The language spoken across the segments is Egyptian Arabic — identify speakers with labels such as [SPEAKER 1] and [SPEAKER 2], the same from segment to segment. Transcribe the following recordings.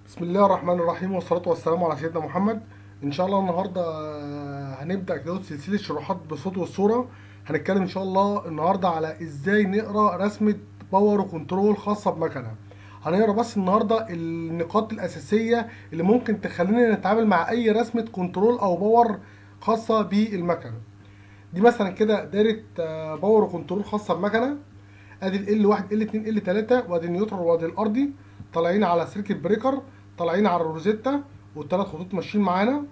[SPEAKER 1] بسم الله الرحمن الرحيم والصلاة والسلام على سيدنا محمد إن شاء الله النهاردة آه، هنبدأ كده سلسلة شروحات بالصوت والصورة هنتكلم إن شاء الله النهاردة على إزاي نقرأ رسمة باور وكنترول خاصة بمكنة هنقرأ بس النهاردة النقاط الأساسية اللي ممكن تخلينا نتعامل مع أي رسمة كنترول أو باور خاصة بالمكنة دي مثلا كده دايرة آه، باور وكنترول خاصة بمكنة ادي ال L1 L2 L3 وادي النيوترال وادي الارضي طالعين على سيركت بريكر طالعين على الروزيتا والثلاث خطوط ماشيين معانا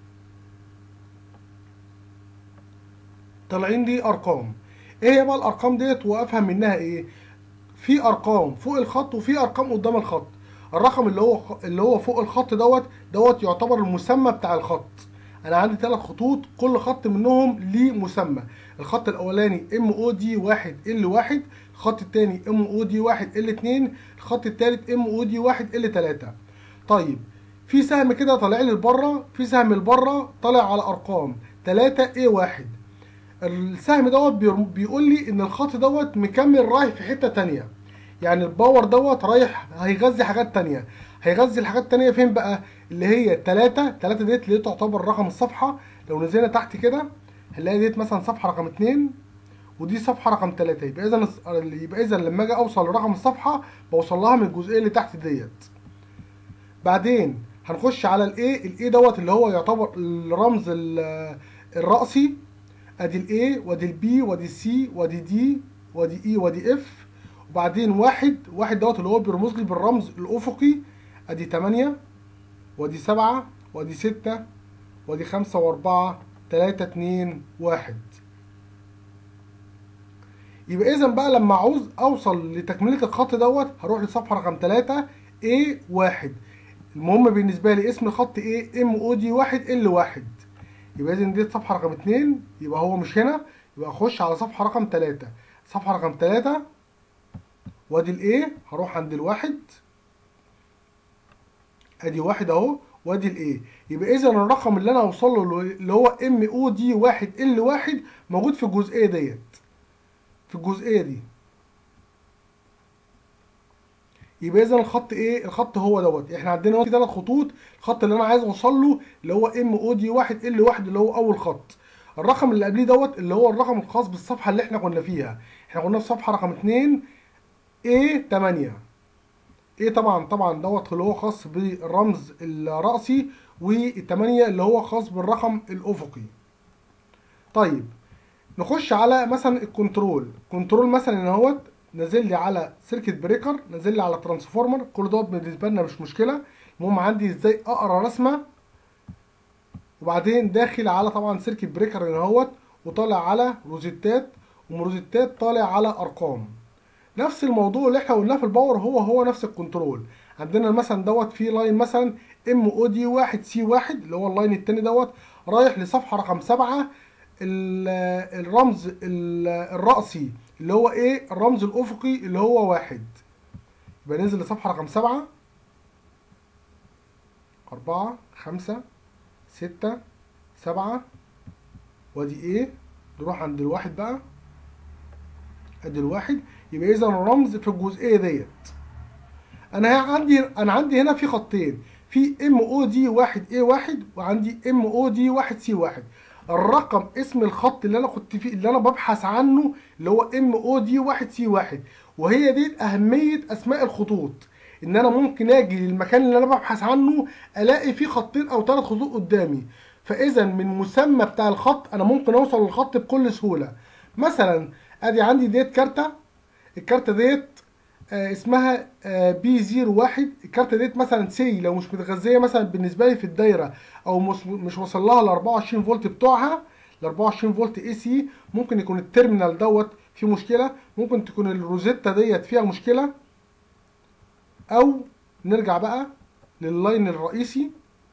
[SPEAKER 1] طالعين دي ارقام ايه هي بقى الارقام ديت وافهم منها ايه في ارقام فوق الخط وفي ارقام قدام الخط الرقم اللي هو اللي هو فوق الخط دوت دوت يعتبر المسمى بتاع الخط انا عندي ثلاث خطوط كل خط منهم ليه مسمى الخط الاولاني ام او دي 1 ال 1 الخط الثاني ام او دي 1 ال 2 الخط الثالث ام او دي 1 ال 3 طيب في سهم كده طالع لي لبره في سهم لبره طالع على ارقام 3 اي 1 السهم دوت بير- بيقول لي ان الخط دوت مكمل رايح في حته تانية يعني الباور دوت رايح هيغذي حاجات تانية هيغذي الحاجات التانية فين بقى اللي هي 3 3 ديت اللي تعتبر رقم الصفحة لو نزلنا تحت كده هنلاقي ديت مثلا صفحة رقم 2 ودي صفحة رقم 3 يبقى اذا يبقى اذا لما اجي اوصل لرقم الصفحة بوصل لها من الجزئية اللي تحت ديت بعدين هنخش على الايه الايه دوت اللي هو يعتبر الرمز ال- الرأسي ادي الاي وادي البي وادي السي وادي دي وادي اي وادي اف وبعدين واحد واحد دوت اللي هو بيرمز لي بالرمز الافقي ادي 8 وادي 7 وادي 6 وادي 5 و4 3 2 1 يبقى اذا بقى لما عاوز اوصل لتكمله الخط دوت هروح لصفحه رقم 3 A 1 المهم بالنسبه لي اسم الخط ايه ام او دي 1 ال 1 يبقى اذا دي صفحه رقم 2 يبقى هو مش هنا يبقى اخش على صفحه رقم 3 صفحه رقم 3 وادي الايه هروح عند الواحد ادي واحد اهو وادي الايه يبقى اذا الرقم اللي انا اوصل له اللي هو ام او دي 1 ال 1 موجود في الجزئيه ديت في الجزئيه دي يبقى اذا الخط ايه الخط هو دوت احنا عندنا دلوقتي ثلاث خطوط الخط اللي انا عايز اوصل له اللي هو ام او دي 1 ال 1 اللي هو اول خط الرقم اللي قبليه دوت اللي هو الرقم الخاص بالصفحه اللي احنا كنا فيها احنا كنا في صفحه رقم 2 A 8 ايه طبعا طبعا دوت اللي هو خاص بالرمز الرأسي والتمانية اللي هو خاص بالرقم الأفقي طيب نخش على مثلا الكنترول كنترول مثلا اهوت نازل لي على سيركت بريكر نازل لي على ترانسفورمر كل دوت بالنسبه لنا مش مشكله المهم عندي ازاي اقرا رسمه وبعدين داخل على طبعا سيركت بريكر هنا اهوت وطالع على روزيتات ومن روزيتات طالع على ارقام نفس الموضوع اللي احنا قلناه في الباور هو هو نفس الكنترول عندنا مثلا دوت في لاين مثلا ام او دي 1 سي 1 اللي هو اللاين التاني دوت رايح لصفحه رقم 7 ال- الرمز ال- الرأسي اللي هو ايه الرمز الافقي اللي هو واحد يبقى ننزل لصفحه رقم 7 4 5 6 7 وادي ايه نروح عند الواحد بقى ادي الواحد يبقى اذا الرمز في الجزئيه ديت انا عندي انا عندي هنا في خطين في ام او دي 1 اي 1 وعندي ام او دي 1 سي 1 الرقم اسم الخط اللي انا كنت فيه اللي انا ببحث عنه اللي هو ام او دي 1 سي 1 وهي دي اهميه اسماء الخطوط ان انا ممكن اجي للمكان اللي انا ببحث عنه الاقي فيه خطين او ثلاث خطوط قدامي فاذا من مسمى بتاع الخط انا ممكن اوصل للخط بكل سهوله مثلا ادي عندي ديت كارته الكارته ديت آه، اسمها بي 01 الكارته ديت مثلا سي لو مش متغذيه مثلا بالنسبه لي في الدايره او مش مش واصل لها ال 24 فولت بتوعها ال 24 فولت اي سي ممكن يكون التيرمينال دوت فيه مشكله ممكن تكون الروزيتا ديت فيها مشكله او نرجع بقى لللاين الرئيسي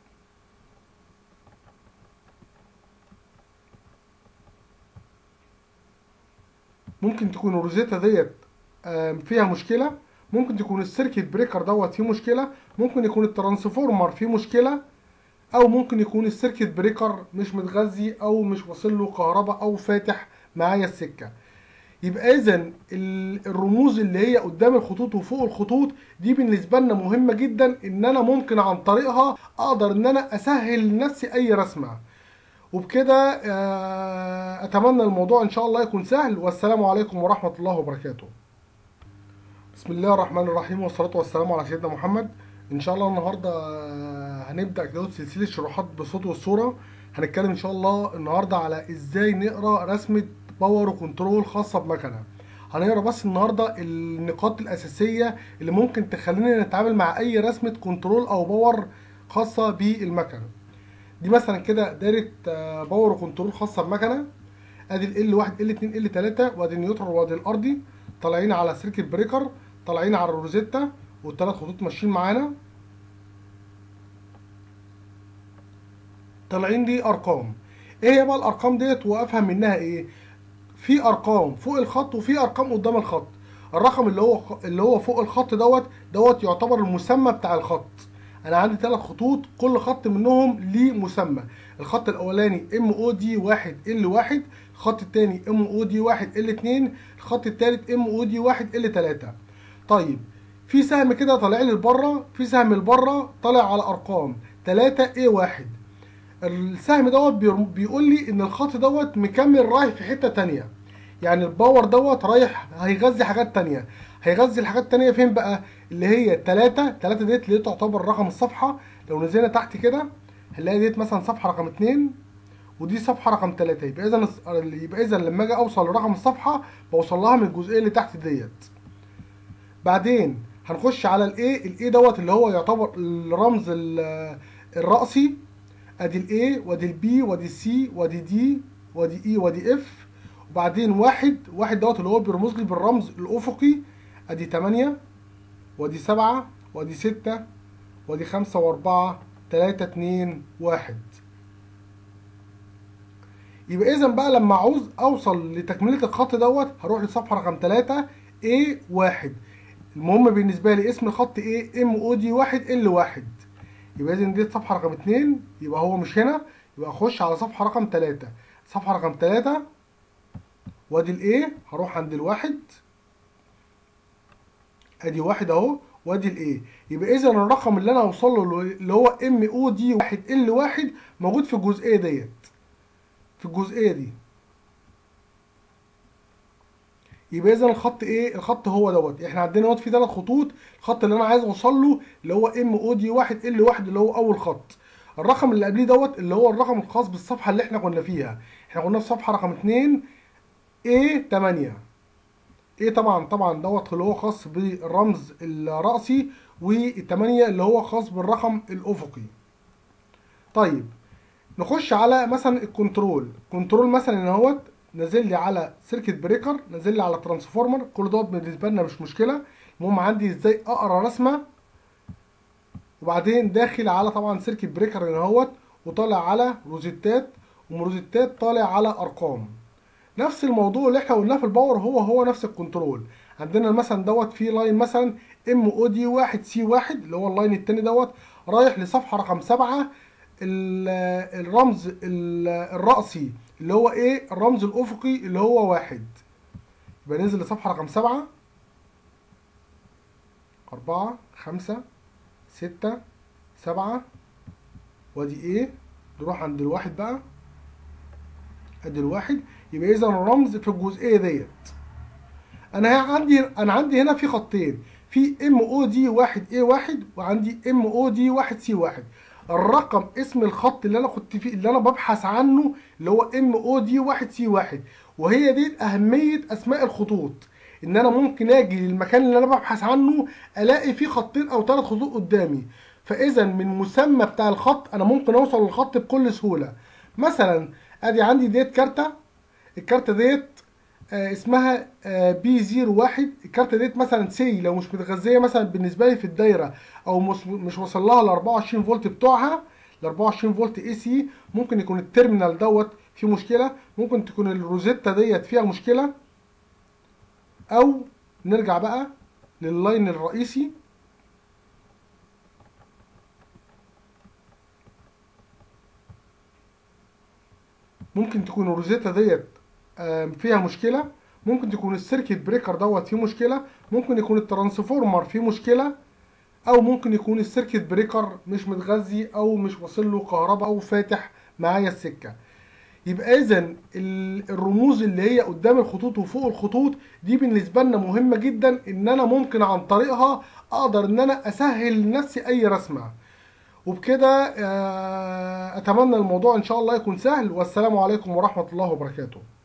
[SPEAKER 1] ممكن تكون الروزيتا ديت آم، فيها مشكله ممكن تكون السيركت بريكر دوت فيه مشكله ممكن يكون الترانسفورمر فيه مشكله او ممكن يكون السيركت بريكر مش متغذي او مش واصل له كهرباء او فاتح معايا السكه يبقى اذا الرموز اللي هي قدام الخطوط وفوق الخطوط دي بالنسبه لنا مهمه جدا ان انا ممكن عن طريقها اقدر ان انا اسهل لنفسي اي رسمه وبكده آه، اتمنى الموضوع ان شاء الله يكون سهل والسلام عليكم ورحمه الله وبركاته بسم الله الرحمن الرحيم والصلاه والسلام على سيدنا محمد ان شاء الله النهارده آه، هنبدا كده سلسله شروحات بالصوت والصوره هنتكلم ان شاء الله النهارده على ازاي نقرا رسمه باور وكنترول خاصه بمكنه هنقرا بس النهارده النقاط الاساسيه اللي ممكن تخلينا نتعامل مع اي رسمه كنترول او باور خاصه بالمكنه دي مثلا كده دايره آه، باور وكنترول خاصه بمكنه ادي ال L1 L2 L3 وادي النيوترال وادي الارضي طالعين على سيركت بريكر طالعين على الروزيتا والثلاث خطوط ماشيين معانا طالعين دي ارقام ايه هي بقى الارقام ديت وافهم منها ايه في ارقام فوق الخط وفي ارقام قدام الخط الرقم اللي هو اللي هو فوق الخط دوت دوت يعتبر المسمى بتاع الخط انا عندي ثلاث خطوط كل خط منهم ليه مسمى الخط الاولاني ام او دي 1 ال 1 الخط الثاني ام او دي 1 ال 2 الخط الثالث ام او دي 1 ال 3 طيب في سهم كده طالع لي لبره في سهم لبره طالع على ارقام 3 اي 1 السهم دوت بيقول لي ان الخط دوت مكمل رايح في حته تانية يعني الباور دوت رايح هيغذي حاجات تانية هيغذي الحاجات التانية فين بقى اللي هي 3 3 ديت اللي تعتبر رقم الصفحه لو نزلنا تحت كده هنلاقي ديت مثلا صفحه رقم 2 ودي صفحه رقم 3 يبقى اذا يبقى اذا لما اجي اوصل لرقم الصفحه بوصل لها من الجزئيه اللي تحت ديت بعدين هنخش على الاي الاي دوت اللي هو يعتبر الرمز الرأسي ادي الاي وادي البي وادي السي وادي دي وادي اي وادي اف وبعدين واحد واحد دوت اللي هو بيرمز لي بالرمز الافقي ادي 8 وادي 7 وادي 6 وادي 5 و4 3 2 1 يبقى اذا بقى لما عاوز اوصل لتكمله الخط دوت هروح لصفحه رقم 3 A 1 المهم بالنسبه لي اسم الخط ايه ام او دي 1 ال 1 يبقى اذا دي صفحه رقم 2 يبقى هو مش هنا يبقى اخش على صفحه رقم 3 صفحه رقم 3 وادي الايه هروح عند الواحد ادي واحد اهو وادي الايه يبقى اذا الرقم اللي انا اوصل له اللي هو ام او دي 1 ال 1 موجود في الجزئيه ديت في الجزئيه دي يبقى اذا الخط ايه الخط هو دوت احنا عندنا دوت في ثلاث خطوط الخط اللي انا عايز اوصل له اللي هو ام او دي 1 ال 1 اللي هو اول خط الرقم اللي قبليه دوت اللي هو الرقم الخاص بالصفحه اللي احنا كنا فيها احنا كنا في صفحه رقم 2 A 8 ايه طبعا طبعا دوت اللي هو خاص بالرمز الرأسي والثمانية اللي هو خاص بالرقم الأفقي طيب نخش على مثلا الكنترول كنترول مثلا ان اهوت نازل لي على سيركت بريكر نازل لي على ترانسفورمر كل دوت بالنسبه لنا مش مشكله المهم عندي ازاي اقرا رسمه وبعدين داخل على طبعا سيركت بريكر هنا اهوت وطالع على روزيتات ومن روزيتات طالع على ارقام نفس الموضوع اللي احنا قلناه في الباور هو هو نفس الكنترول عندنا مثلا دوت في لاين مثلا ام او دي 1 سي 1 اللي هو اللاين التاني دوت رايح لصفحه رقم 7 الرمز الرأسي اللي هو ايه الرمز الافقي اللي هو واحد يبقى ننزل لصفحة رقم سبعة أربعة خمسة ستة سبعة وادي ايه نروح عند الواحد بقى ادي الواحد يبقى اذا الرمز في الجزئية ديت انا عندي انا عندي هنا في خطين في ام او دي واحد ايه واحد وعندي ام او دي واحد سي واحد الرقم اسم الخط اللي انا كنت فيه اللي انا ببحث عنه اللي هو ام او دي 1 سي 1 وهي دي اهميه اسماء الخطوط ان انا ممكن اجي للمكان اللي انا ببحث عنه الاقي فيه خطين او ثلاث خطوط قدامي فاذا من مسمى بتاع الخط انا ممكن اوصل للخط بكل سهوله مثلا ادي عندي ديت كارته الكارته ديت آه اسمها آه بي 01 الكارته ديت مثلا سي لو مش متغذيه مثلا بالنسبه لي في الدايره او مش مش واصل لها ال 24 فولت بتوعها ال 24 فولت اي سي ممكن يكون التيرمينال دوت فيه مشكله ممكن تكون الروزيتا ديت فيها مشكله او نرجع بقى لللاين الرئيسي ممكن تكون الروزيتا ديت فيها مشكله ممكن تكون السيركت بريكر دوت فيه مشكله ممكن يكون الترانسفورمر فيه مشكله او ممكن يكون السيركت بريكر مش متغذي او مش واصل له كهرباء او فاتح معايا السكه يبقى اذا الرموز اللي هي قدام الخطوط وفوق الخطوط دي بالنسبه لنا مهمه جدا ان انا ممكن عن طريقها اقدر ان انا اسهل لنفسي اي رسمه وبكده آه، اتمنى الموضوع ان شاء الله يكون سهل والسلام عليكم ورحمه الله وبركاته